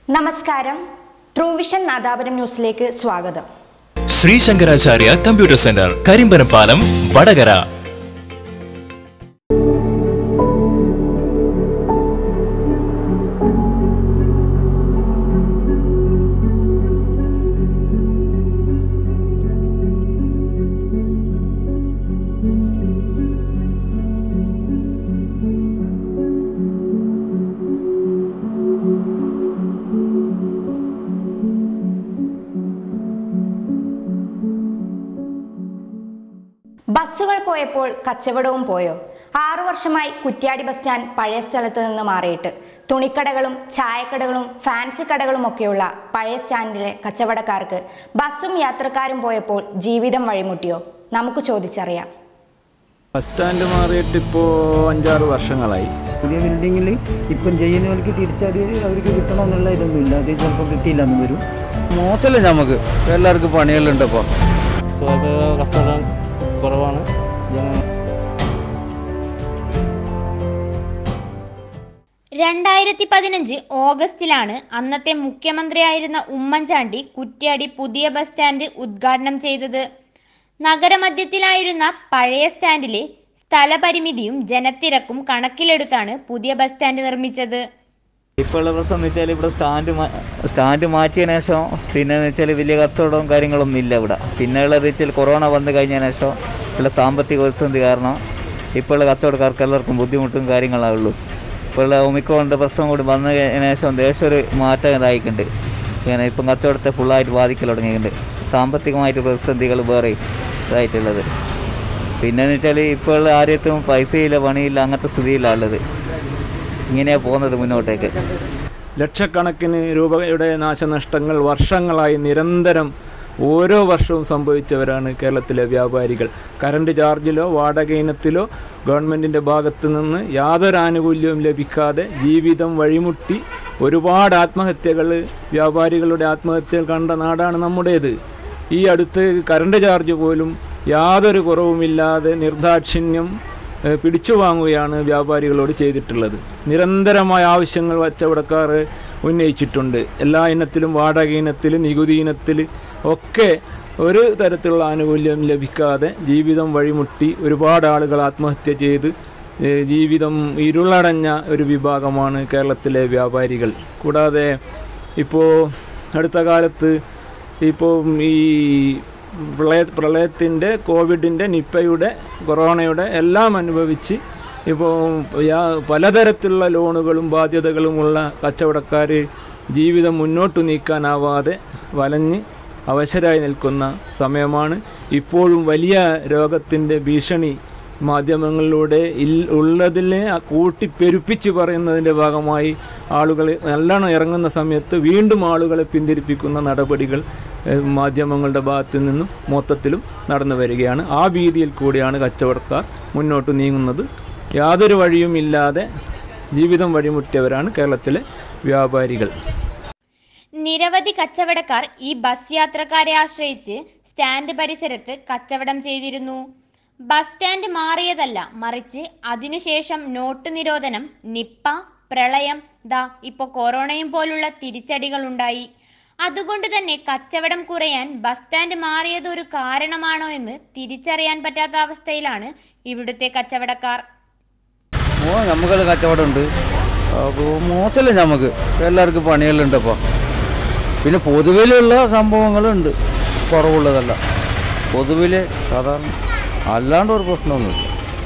നമസ്കാരം ട്രൂവിഷൻ നാദാപുരം ന്യൂസിലേക്ക് സ്വാഗതം ശ്രീ ശങ്കരാചാര്യ കമ്പ്യൂട്ടർ സെന്റർ കരിമ്പനപ്പാലം വടകര ബസ്സുകൾ പോയപ്പോൾ കച്ചവടവും പോയോ ആറു വർഷമായി കുറ്റ്യാടി ബസ് സ്റ്റാൻഡ് പഴയ സ്ഥലത്ത് നിന്ന് മാറിയിട്ട് തുണിക്കടകളും ചായക്കടകളും ഫാൻസി കടകളും ഒക്കെയുള്ള പഴയ സ്റ്റാൻഡിലെ കച്ചവടക്കാർക്ക് ബസ്സും യാത്രക്കാരും പോയപ്പോൾ ജീവിതം വഴിമുട്ടിയോ നമുക്ക് ചോദിച്ചറിയാം ബസ് സ്റ്റാൻഡ് മാറിയിട്ട് ഇപ്പോൾ അഞ്ചാറ് വർഷങ്ങളായി പുതിയ ബിൽഡിങ്ങിൽ ഇപ്പം ചെയ്യുന്നവർക്ക് തിരിച്ചത് അവർക്ക് കിട്ടണമെന്നുള്ള ഇതൊന്നും ഇല്ല അത് ചിലപ്പോൾ കിട്ടിയില്ലെന്ന് വരും മോശമല്ല നമുക്ക് എല്ലാവർക്കും പണികളുണ്ട് ഇപ്പോൾ സ്വാഭാവിക കച്ചവടം കുറവാണ് ജന രണ്ടായിരത്തി പതിനഞ്ച് ഓഗസ്റ്റിലാണ് അന്നത്തെ മുഖ്യമന്ത്രിയായിരുന്ന ഉമ്മൻചാണ്ടി കുറ്റ്യാടി പുതിയ ബസ് സ്റ്റാൻഡ് ഉദ്ഘാടനം ചെയ്തത് നഗരമധ്യത്തിലായിരുന്ന പഴയ സ്റ്റാൻഡിലെ സ്ഥലപരിമിതിയും ജനത്തിരക്കും കണക്കിലെടുത്താണ് പുതിയ ബസ് സ്റ്റാൻഡ് നിർമ്മിച്ചത് ഇപ്പോൾ ഉള്ള പ്രശ്നം എന്ന് വെച്ചാൽ ഇവിടെ സ്റ്റാൻഡ് മാ- സ്റ്റാൻഡ് മാറ്റിയതിന് ശേഷം പിന്നെ എന്ന് വെച്ചാൽ വലിയ കച്ചവടവും കാര്യങ്ങളൊന്നും ഇല്ല ഇവിടെ പിന്നെ ഉള്ളത് വെച്ചാൽ കൊറോണ വന്നു കഴിഞ്ഞതിന് ശേഷം ഉള്ള സാമ്പത്തിക പ്രതിസന്ധി കാരണം ഇപ്പോൾ ഉള്ള കച്ചവടക്കാർക്ക് എല്ലാവർക്കും ബുദ്ധിമുട്ടും കാര്യങ്ങളേ ഉള്ളൂ ഇപ്പോൾ ഉള്ള ഒമിക്രോണിൻ്റെ പ്രശ്നം കൂടി വന്നതിന് ശേഷം ദേശം ഒരു മാറ്റം ഇതായിട്ടുണ്ട് ഇങ്ങനെ ഇപ്പം കച്ചവടത്തെ ഫുള്ളായിട്ട് ബാധിക്കൽ തുടങ്ങിയിട്ടുണ്ട് സാമ്പത്തികമായിട്ട് പ്രതിസന്ധികൾ വേറെ ഇതായിട്ടുള്ളത് പിന്നെ എന്ന് വെച്ചാൽ ഇപ്പോൾ ഉള്ള ആര്യത്തും പൈസയില്ല പണിയില്ല അങ്ങനത്തെ സ്ഥിതിയിലാണ് ഉള്ളത് ഇങ്ങനെയാണ് പോകുന്നത് മുന്നോട്ടേക്ക് ലക്ഷക്കണക്കിന് രൂപയുടെ നാശനഷ്ടങ്ങൾ വർഷങ്ങളായി നിരന്തരം ഓരോ വർഷവും സംഭവിച്ചവരാണ് കേരളത്തിലെ വ്യാപാരികൾ കറണ്ട് ചാർജിലോ വാടക ഇനത്തിലോ ഗവൺമെൻറ്റിൻ്റെ ഭാഗത്തു നിന്ന് യാതൊരു ആനുകൂല്യവും ലഭിക്കാതെ ജീവിതം വഴിമുട്ടി ഒരുപാട് ആത്മഹത്യകൾ വ്യാപാരികളുടെ ആത്മഹത്യകൾ കണ്ട നാടാണ് നമ്മുടേത് ഈ അടുത്ത് കറണ്ട് ചാർജ് പോലും യാതൊരു കുറവുമില്ലാതെ നിർദാക്ഷിണ്യം ഏഹ് പിടിച്ചു വാങ്ങുകയാണ് വ്യാപാരികളോട് ചെയ്തിട്ടുള്ളത് നിരന്തരമായ ആവശ്യങ്ങൾ കച്ചവടക്കാർ ഉന്നയിച്ചിട്ടുണ്ട് എല്ലാ ഇനത്തിലും വാടക ഇനത്തിൽ നികുതി ഇനത്തിൽ ഒക്കെ ഒരു തരത്തിലുള്ള ആനുകൂല്യം ലഭിക്കാതെ ജീവിതം വഴിമുട്ടി ഒരുപാട് ആളുകൾ ആത്മഹത്യ ചെയ്ത് ഏഹ് ജീവിതം ഇരുളടഞ്ഞ ഒരു വിഭാഗമാണ് കേരളത്തിലെ വ്യാപാരികൾ കൂടാതെ ഇപ്പോൾ അടുത്ത കാലത്ത് ഇപ്പോൾ ഈ പ്രളയ പ്രളയത്തിൻ്റെ കോവിഡിൻ്റെ നിപ്പയുടെ കൊറോണയുടെ എല്ലാം അനുഭവിച്ച് ഇപ്പോൾ യാ- പലതരത്തിലുള്ള ലോണുകളും ബാധ്യതകളുമുള്ള കച്ചവടക്കാർ ജീവിതം മുന്നോട്ട് നീക്കാനാവാതെ വലഞ്ഞ് അവശരായി നിൽക്കുന്ന സമയമാണ് ഇപ്പോഴും വലിയ രോഗത്തിൻ്റെ ഭീഷണി മാധ്യമങ്ങളിലൂടെ ഇൽ ഉള്ളതിനെ കൂട്ടിപ്പെരുപ്പിച്ച് പറയുന്നതിൻ്റെ ഭാഗമായി ആളുകൾ നല്ലോണം ഇറങ്ങുന്ന സമയത്ത് വീണ്ടും ആളുകളെ പിന്തിരിപ്പിക്കുന്ന നടപടികൾ ഏഹ്, മാധ്യമങ്ങളുടെ ഭാഗത്തു നിന്നും മൊത്തത്തിലും നടന്നു വരികയാണ് ആ ഭീതിയിൽ കൂടിയാണ് കച്ചവടക്കാർ മുന്നോട്ട് നീങ്ങുന്നത് യാതൊരു വഴിയുമില്ലാതെ ജീവിതം വഴിമുട്ടിയവരാണ് കേരളത്തിലെ വ്യാപാരികൾ നിരവധി കച്ചവടക്കാർ ഈ ബസ് യാത്രക്കാരെ ആശ്രയിച്ച് സ്റ്റാൻഡ് പരിസരത്ത് കച്ചവടം ചെയ്തിരുന്നു ബസ് സ്റ്റാൻഡ് മാറിയതല്ല മറിച്ച് അതിനുശേഷം നോട്ട് നിരോധനം നിപ്പ പ്രളയം ദാ ഇപ്പോൾ കൊറോണയും പോലുള്ള തിരിച്ചടികൾ ഉണ്ടായി അതുകൊണ്ട് തന്നെ കച്ചവടം കുറയാൻ ബസ് സ്റ്റാൻഡ് മാറിയത് ഒരു കാരണമാണോ എന്ന് തിരിച്ചറിയാൻ പറ്റാത്ത അവസ്ഥയിലാണ് ഇവിടുത്തെ കച്ചവടക്കാർ ഓ നമുക്കെല്ലാം കച്ചവടമുണ്ട് അപ്പോൾ മോശമല്ല നമുക്ക് എല്ലാവർക്കും പണികളുണ്ട് ഇപ്പോൾ പിന്നെ പൊതുവിലുള്ള സംഭവങ്ങളുണ്ട് കുറവുള്ളതല്ല പൊതുവിൽ സാധാരണ അല്ലാണ്ട് ഒരു പ്രശ്നമൊന്നുമില്ല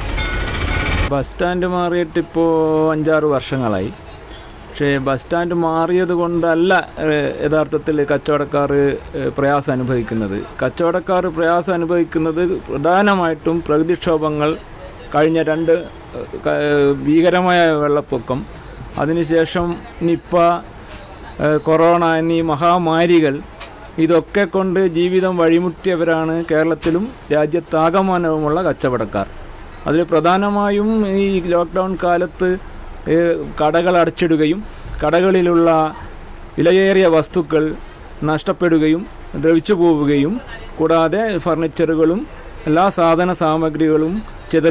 ബസ് സ്റ്റാൻഡ് മാറിയിട്ട് ഇപ്പോൾ അഞ്ചാറ് വർഷങ്ങളായി പക്ഷേ ബസ് സ്റ്റാൻഡ് മാറിയത് കൊണ്ടല്ല ഏഹ്, യഥാർത്ഥത്തിൽ കച്ചവടക്കാർ ഏഹ്, പ്രയാസം അനുഭവിക്കുന്നത് കച്ചവടക്കാർ പ്രയാസം അനുഭവിക്കുന്നത് പ്രധാനമായിട്ടും പ്രകൃതിക്ഷോഭങ്ങൾ കഴിഞ്ഞ രണ്ട് ഏഹ്, ക- ഏഹ്, ഭീകരമായ വെള്ളപ്പൊക്കം അതിനുശേഷം നിപ്പ ഏഹ്, കൊറോണ എന്നീ മഹാമാരികൾ ഇതൊക്കെ കൊണ്ട് ജീവിതം വഴിമുട്ടിയവരാണ് കേരളത്തിലും രാജ്യത്താകമാനവുമുള്ള കച്ചവടക്കാർ അതിൽ പ്രധാനമായും ഈ ലോക്ക്ഡൗൺ കാലത്ത് ഏഹ്, കടകൾ അടച്ചിടുകയും കടകളിലുള്ള വിലയേറിയ വസ്തുക്കൾ നഷ്ടപ്പെടുകയും ദ്രവിച്ചു പോവുകയും കൂടാതെ ഫർണിച്ചറുകളും എല്ലാ സാധന സാമഗ്രികളും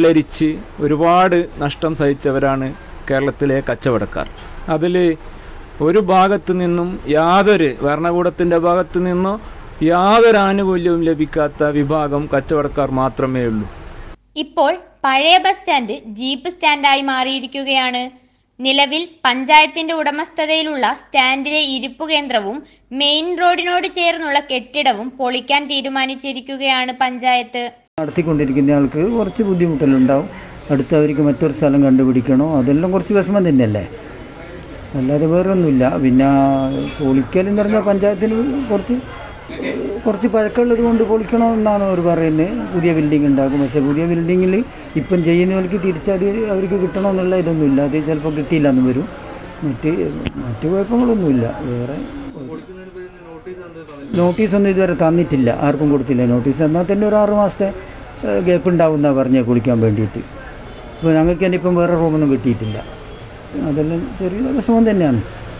ചിതലരിച്ച് ഒരുപാട് നഷ്ടം സഹിച്ചവരാണ് കേരളത്തിലെ കച്ചവടക്കാർ അതിൽ ഒരു ഭാഗത്തു നിന്നും യാതൊരു ഭരണകൂടത്തിൻ്റെ ഭാഗത്തു നിന്നോ യാതൊരു ആനുകൂല്യവും ലഭിക്കാത്ത വിഭാഗം കച്ചവടക്കാർ മാത്രമേ ഉള്ളൂ ഇപ്പോൾ പഴയ ബസ് സ്റ്റാൻഡ് ജീപ്പ് സ്റ്റാൻഡായി മാറിയിരിക്കുകയാണ് നിലവിൽ പഞ്ചായത്തിന്റെ ഉടമസ്ഥതയിലുള്ള സ്റ്റാൻഡിലെ ഇരിപ്പു കേന്ദ്രവും മെയിൻ റോഡിനോട് ചേർന്നുള്ള കെട്ടിടവും പൊളിക്കാൻ തീരുമാനിച്ചിരിക്കുകയാണ് പഞ്ചായത്ത് നടത്തിക്കൊണ്ടിരിക്കുന്ന ആൾക്ക് കുറച്ച് ബുദ്ധിമുട്ടെല്ലാം അടുത്ത് അവർക്ക് മറ്റൊരു സ്ഥലം കണ്ടുപിടിക്കണോ അതെല്ലാം കുറച്ച് വിഷമം തന്നെയല്ലേ അല്ലാതെ വേറൊന്നുമില്ല പിന്നെ പൊളിക്കലെന്ന് പറഞ്ഞാൽ പഞ്ചായത്തിന് കുറച്ച് കുറച്ച് പഴക്കമുള്ളത് കൊണ്ട് പൊളിക്കണമെന്നാണ് അവർ പറയുന്നത് പുതിയ ബിൽഡിംഗ് ഉണ്ടാക്കും പക്ഷേ പുതിയ ബിൽഡിങ്ങിൽ ഇപ്പം ചെയ്യുന്നവർക്ക് തിരിച്ചത് അവർക്ക് കിട്ടണമെന്നുള്ള ഇതൊന്നുമില്ല അത് ചിലപ്പോൾ കിട്ടിയില്ല എന്ന് വരും മറ്റ് മറ്റ് കുഴപ്പങ്ങളൊന്നുമില്ല വേറെ നോട്ടീസൊന്നും ഇതുവരെ തന്നിട്ടില്ല ആർക്കും കൊടുത്തില്ല നോട്ടീസ് എന്നാൽ തന്നെ ഒരു ആറ് മാസത്തെ ഗ്യാപ്പ് ഉണ്ടാവും എന്നാണ് പറഞ്ഞത് കുളിക്കാൻ വേണ്ടിയിട്ട് ഇപ്പോൾ ഞങ്ങൾക്ക് തന്നെ ഇപ്പം വേറെ റൂമൊന്നും കിട്ടിയിട്ടില്ല അതെല്ലാം ചെറിയ വിഷമം തന്നെയാണ്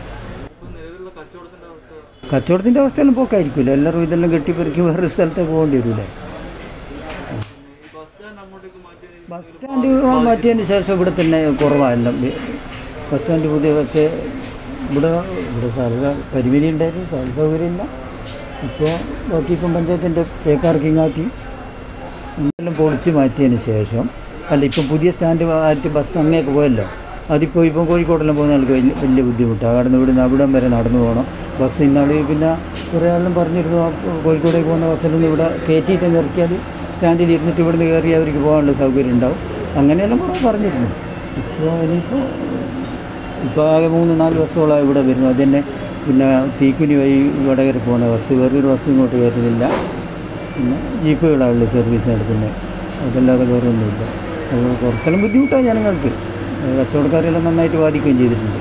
കച്ചവടത്തിൻ്റെ അവസ്ഥയെല്ലാം പോക്കായിരിക്കില്ല എല്ലാവരും ഇതെല്ലാം കെട്ടിപ്പെറുക്കി വേറെ സ്ഥലത്തേക്ക് പോകേണ്ടി വരില്ലേ ബസ് സ്റ്റാൻഡ് മാറ്റിയതിന് ശേഷം ഇവിടെ തന്നെ കുറവാണ് ബസ് സ്റ്റാൻഡ് പുതിയ പക്ഷേ ഇവിടെ ഇവിടെ സ്ഥല പരിമിതി ഉണ്ടായിരുന്നു സ്ഥല സൗകര്യമില്ല ഇപ്പോൾ ബാക്കി ഇപ്പം പഞ്ചായത്തിൻ്റെ പേ പാർക്കിംഗ് ആക്കി എല്ലാം പൊളിച്ച് മാറ്റിയതിന് ശേഷം അല്ല ഇപ്പം പുതിയ സ്റ്റാൻഡ് ആയിട്ട് ബസ് അങ്ങനെയൊക്കെ പോയല്ലോ അതിപ്പോൾ ഇപ്പം കോഴിക്കോടെല്ലാം പോകുന്ന ആൾക്ക് വലിയ വലിയ ബുദ്ധിമുട്ടാണ് അവിടെ നിന്ന് ഇവിടുന്ന് അവിടം വരെ നടന്നു പോകണം ബസ് ഇന്നാൾ പിന്നെ കുറേ ആളും പറഞ്ഞിരുന്നു ആ കോഴിക്കോടേക്ക് പോകുന്ന ബസ്സിലൊന്നും ഇവിടെ കയറ്റിയിട്ട് നിർത്തിയാൽ സ്റ്റാൻഡിൽ ഇരുന്നിട്ട് ഇവിടുന്ന് കയറി അവർക്ക് പോകാനുള്ള സൗകര്യം ഉണ്ടാവും അങ്ങനെയെല്ലാം കുറേ പറഞ്ഞിരുന്നു ഇപ്പോൾ ഇനിയിപ്പോൾ ഇപ്പോൾ ആകെ മൂന്ന് നാല് ബസ്സുകളാണ് ഇവിടെ വരുന്നത് അത് തന്നെ പിന്നെ തീക്കുനി വഴി വടകര പോകുന്ന ബസ് വേറൊരു ബസ് ഇങ്ങോട്ട് കയറുന്നില്ല പിന്നെ ജീപ്പുകളാണ് സർവീസ് നടത്തുന്നത് അതല്ലാതെ വേറെ ഒന്നുമില്ല അത് കുറച്ചെല്ലാം ബുദ്ധിമുട്ടാണ് ജനങ്ങൾക്ക് അത് കച്ചവടക്കാരെല്ലാം നന്നായിട്ട് ബാധിക്കുകയും ചെയ്തിട്ടുണ്ട്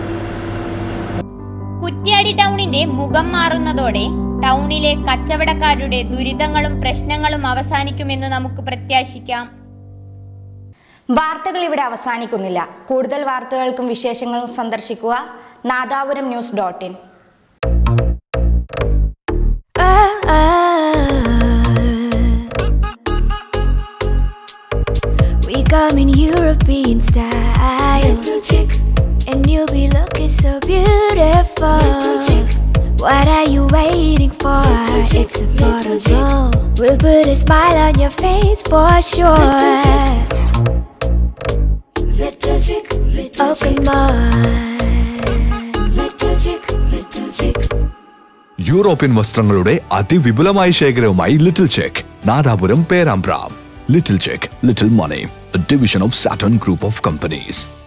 കുറ്റ്യാടി ടൗണിന്റെ മുഖം മാറുന്നതോടെ ടൗണിലെ കച്ചവടക്കാരുടെ ദുരിതങ്ങളും പ്രശ്നങ്ങളും അവസാനിക്കുമെന്ന് നമുക്ക് പ്രത്യാശിക്കാം വാർത്തകൾ ഇവിടെ അവസാനിക്കുന്നില്ല കൂടുതൽ വാർത്തകൾക്കും വിശേഷങ്ങളും സന്ദർശിക്കുക Nadapuram news dot in We come in European style. And you'll be looking so beautiful. What are you waiting for? It's affordable. We'll put a smile on your face for sure. Oh, come on. European വസ്ത്രങ്ങളുടെ അതിവിപുലമായ ശേഖരവുമായി little check Nadapuram Perambra little check little money division of Saturn group of companies